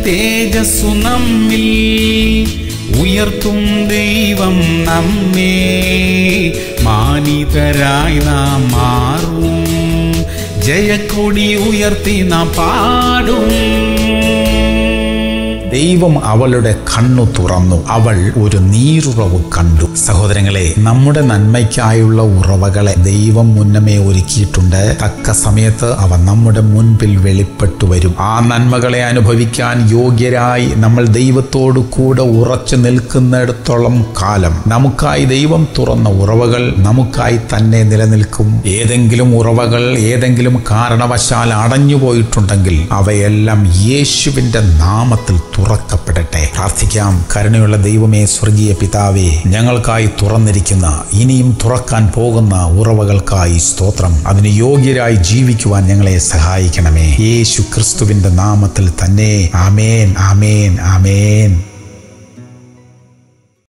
തേജസ്സു നമ്മിൽ ഉയർത്തും ദൈവം നമ്മെ മാനിതരായി നാം മാറും ജയക്കൊടി ഉയർത്തി നാം പാടും ദൈവം അവളുടെ കണ്ണു തുറന്നു അവൾ ഒരു നീരുറവ് കണ്ടു സഹോദരങ്ങളെ നമ്മുടെ നന്മയ്ക്കായുള്ള ഉറവകളെ ദൈവം മുന്നമേ ഒരുക്കിയിട്ടുണ്ട് തക്ക സമയത്ത് അവ നമ്മുടെ മുൻപിൽ വെളിപ്പെട്ടു വരും ആ നന്മകളെ അനുഭവിക്കാൻ യോഗ്യരായി നമ്മൾ ദൈവത്തോടു കൂടെ ഉറച്ചു നിൽക്കുന്നിടത്തോളം കാലം നമുക്കായി ദൈവം തുറന്ന ഉറവകൾ നമുക്കായി തന്നെ നിലനിൽക്കും ഏതെങ്കിലും ഉറവകൾ ഏതെങ്കിലും കാരണവശാൽ അടഞ്ഞുപോയിട്ടുണ്ടെങ്കിൽ അവയെല്ലാം യേശുവിന്റെ നാമത്തിൽ തുറക്കപ്പെടട്ടെ പ്രാർത്ഥിക്കാം കരുണയുള്ള ദൈവമേ സ്വർഗീയ പിതാവേ ഞങ്ങൾക്കായി തുറന്നിരിക്കുന്ന ഇനിയും തുറക്കാൻ പോകുന്ന ഉറവകൾക്കായി സ്തോത്രം അതിന് യോഗ്യരായി ജീവിക്കുവാൻ ഞങ്ങളെ സഹായിക്കണമേ യേശു ക്രിസ്തുവിന്റെ നാമത്തിൽ തന്നെ ആമേൻ ആമേൻ ആമേൻ